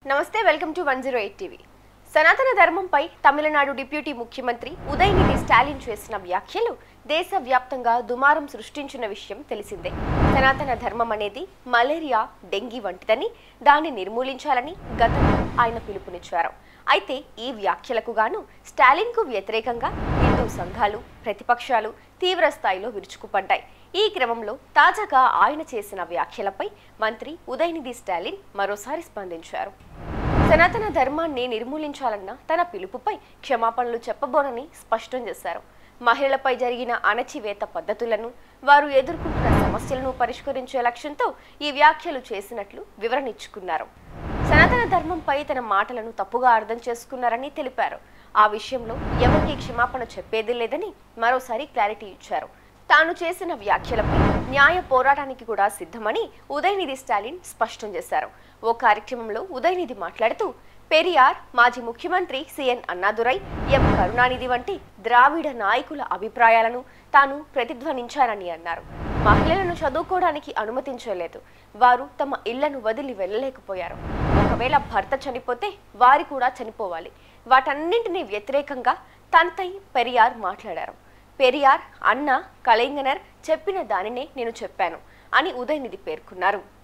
నమస్తే welcome to one zero eight TV సనాతన ధర్మంపై తమిళనాడు డిప్యూటీ ముఖ్యమంత్రి ఉదయనిధి స్టాలిన్ చేసిన వ్యాఖ్యలు దేశవ్యాప్తంగా దుమారం సృష్టించిన విషయం తెలిసిందే సనాతన ధర్మం అనేది మలేరియా డెంగీ వంటిదని దాన్ని నిర్మూలించాలని గతంలో ఆయన పిలుపునిచ్చారు అయితే ఈ వ్యాఖ్యలకు గాను స్టాలిన్కు వ్యతిరేకంగా హిందూ సంఘాలు ప్రతిపక్షాలు తీవ్ర స్థాయిలో విరుచుకుపడ్డాయి ఈ క్రమంలో తాజాగా ఆయన చేసిన వ్యాఖ్యలపై మంత్రి ఉదయనిధి స్టాలిన్ మరోసారి స్పందించారు సనాతన ధర్మాన్ని నిర్మూలించాలన్న తన పిలుపుపై క్షమాపణలు చెప్పబోనని స్పష్టం చేశారు మహిళలపై జరిగిన అణచివేత పద్ధతులను వారు ఎదుర్కొంటున్న సమస్యలను పరిష్కరించే లక్ష్యంతో ఈ వ్యాఖ్యలు చేసినట్లు వివరణ ఇచ్చుకున్నారు సనాతన ధర్మంపై తన మాటలను తప్పుగా అర్థం చేసుకున్నారని తెలిపారు ఆ విషయంలో ఎవరికి క్షమాపణ చెప్పేది లేదని మరోసారి క్లారిటీ ఇచ్చారు తాను చేసిన వ్యాఖ్యలపై న్యాయ పోరాటానికి కూడా సిద్ధమని ఉదయనిధి స్టాలిన్ స్పష్టం చేశారు ఓ కార్యక్రమంలో ఉదయనిధి మాట్లాడుతూ పెరియార్ మాజీ ముఖ్యమంత్రి సిఎన్ అన్నాదురై ఎం కరుణానిధి వంటి ద్రావిడ నాయకుల అభిప్రాయాలను తాను ప్రతిధ్వనించానని అన్నారు మహిళలను చదువుకోవడానికి అనుమతించలేదు వారు తమ ఇళ్లను వదిలి వెళ్ళలేకపోయారు ఒకవేళ భర్త చనిపోతే వారి కూడా చనిపోవాలి వాటన్నింటినీ వ్యతిరేకంగా తంతై పెరియార్ మాట్లాడారు పెరియార్ అన్న కలైంగనర్ చెప్పిన దానినే నేను చెప్పాను అని ఉదయనిధి పేర్కొన్నారు